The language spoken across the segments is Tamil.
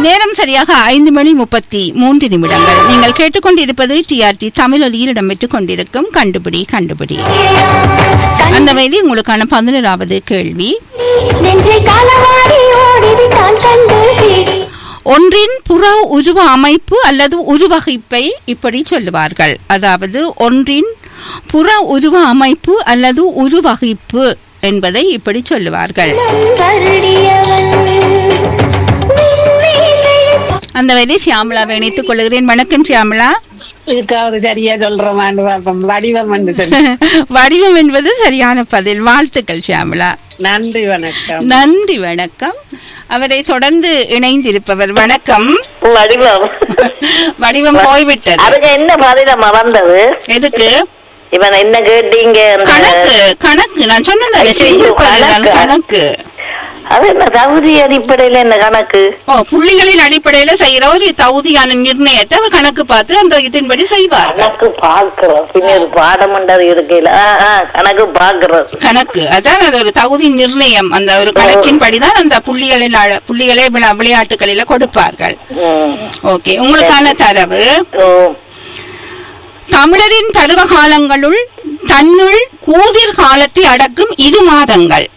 நேரம் சரியாக ஐந்து மணி முப்பத்தி மூன்று நிமிடங்கள் நீங்கள் கேட்டுக்கொண்டிருப்பது டிஆர்டி தமிழொலியில் இடம்பெற்றுக் கொண்டிருக்கும் கண்டுபிடி கண்டுபிடி அந்த வயதில் உங்களுக்கான பதினோராவது கேள்வி நெஞ்சை காலவாடி ஓடிது தான் கண்டு பிடி ஒன்றின் புற உருவ அமைப்பு அல்லது உருவகைப்பை இப்படி சொல்லுவார்கள் அதாவது ஒன்றின் புற உருவ அமைப்பு அல்லது உருவகைப்பு என்பதை இப்படி சொல்லுவார்கள் வருடியவன் விண்மீன்கள் அந்த வயதில் ஷியாமலாவை இணைத்துக் கொள்கிறேன் வணக்கம் ஷியாமலா இதுக்காவது சரியா சொல்றமான்னு பார்ப்போம் வடிவம் வந்து சொல்லு வடிவம் என்பது சரியான பதில் வாழ்த்துக்கள் ஷியாமலா நன்றி வணக்கம் நன்றி வணக்கம் அவரை தொடர்ந்து இணைந்திருப்பவர் வணக்கம் வடிவம் வடிவம் போய்விட்டது அதுக்கு என்ன பதிலம்மா வந்தது எதுக்கு இவன் என்ன கேட்டீங்க அந்த- கணக்கு கணக்கு நான் சொன்னது ஐயோ, சிங்கிள் பதில்தான், கணக்கா? கணக்கு அது என்ன தகுதி அடிப்படையில என்ன கணக்கு ஓ புள்ளிகளின் அடிப்படையில செய்யற ஒரு தகுதியான நிர்ணயத்தை அவர் கணக்கு பார்த்து அந்த இதன்படி செய்வார்கள் கணக்கு பாக்குறோம் பின்னர் பாடமண்டது இருக்கையில ஆ, ஆ, கணக்கு பாக்குறோம் கணக்கு அதான் அது ஒரு தகுதி நிர்ணயம் அந்த ஒரு கணக்கின் படிதான் அந்த புள்ளிகளில் அழ- புள்ளிகளை விளா- விளையாட்டுகளில கொடுப்பார்கள் ம். ஓகே உங்களுக்கான தரவு ஓ, தமிழரின் பருவ காலங்களுள் தன்னுள் கூதிர் காலத்தை அடக்கும் இரு மாதங்கள்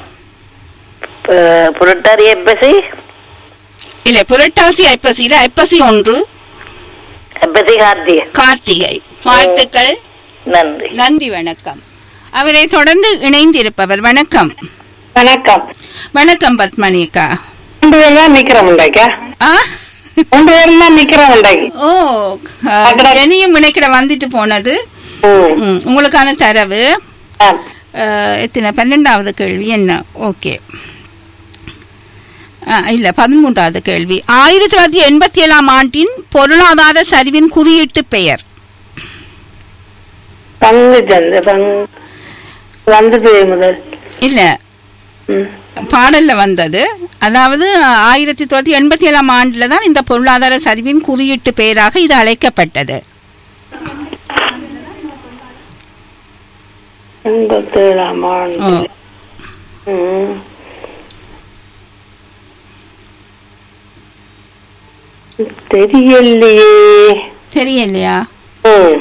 பு- புரட்டாதி எப்பசி இல்ல புரட்டாசி ஐப்பசியில ஐப்பசி ஒன்று எப்பசி கார்த்திகை கார்த்திகை வாழ்த்துக்கள் நன்றி நன்றி வணக்கம் அவரை தொடர்ந்து இணைந்திருப்பவர் வணக்கம் வணக்கம் வணக்கம் பத்மனிகா ரெண்டு பேர் தான் நிக்கிறோம் உண்டாக்கா ஆ ரெண்டு பேர் தான் நிக்கிறோம் உண்டாக்கி ஓ இனியும் வினைக்கிட வந்துட்டு போனது ம், உங்களுக்கான தரவு அஹ், எத்தனை பன்னெண்டாவது கேள்வி என்ன ஓகே ஆ, இல்ல பதிமூன்றாவது கேள்வி ஆயிரத்தி தொள்ளாயிரத்தி எண்பத்தி ஏழாம் ஆண்டின் பொருளாதார சரிவின் குறியீட்டு பெயர் பங்கு சந்தை பங்கு வந்தது முதல் இல்ல ம். பாடல்ல வந்தது அதாவது ஆயிரத்தி தொள்ளாயிரத்தி எண்பத்தி ஏழாம் ஆண்டுல தான் இந்த பொருளாதார சரிவின் குறியீட்டு பெயராக இது அழைக்கப்பட்டது எண்பத்தேழாம் ஆண்டு ஓ, ம். தெரியலையே தெரியலையா ம்.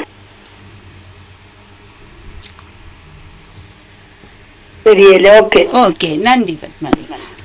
தெரியல ஓகே ஓகே நன்றி பத்மதி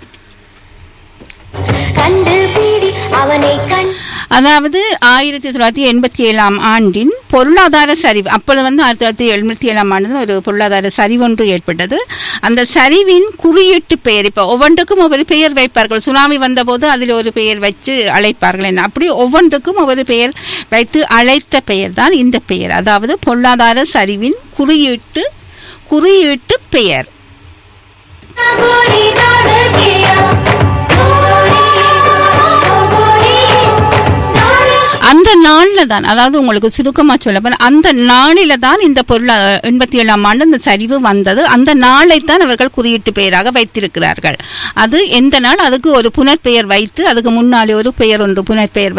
கண்டு பிடி அவனை கண் அதாவது ஆயிரத்தி தொள்ளாயிரத்தி எண்பத்தி ஏழாம் ஆண்டின் பொருளாதார சரிவு அப்பொழுது வந்து ஆயிரத்தி தொள்ளாயிரத்தி எழுபத்தி ஏழாம் ஆண்டு தான் ஒரு பொருளாதார சரிவு ஒன்று ஏற்பட்டது அந்த சரிவின் குறியீட்டு பெயர் இப்போ ஒவ்வொன்றுக்கும் ஒவ்வொரு பெயர் வைப்பார்கள் சுனாமி வந்தபோது அதில் ஒரு பெயர் வச்சு அழைப்பார்கள் என்ன அப்படி ஒவ்வொன்றுக்கும் ஒவ்வொரு பெயர் வைத்து அழைத்த பெயர் தான் இந்த பெயர் அதாவது பொருளாதார சரிவின் குறியீட்டு குறியீட்டு பெயர் கோரி நாடகியா கோரி கோரி நாடு அந்த நாள்ல தான் அதாவது உங்களுக்கு சுருக்கமா சொல்ல போனா அந்த நாளில தான் இந்த பொருளா எண்பத்தி ஏழாம் ஆண்டு அந்த சரிவு வந்தது அந்த நாளை தான் அவர்கள் குறியீட்டு பெயராக வைத்திருக்கிறார்கள் அது எந்த நாள் அதுக்கு ஒரு புனற்பெயர் வைத்து அதுக்கு முன்னாலே ஒரு பெயர் ஒன்று புனற்பெயர்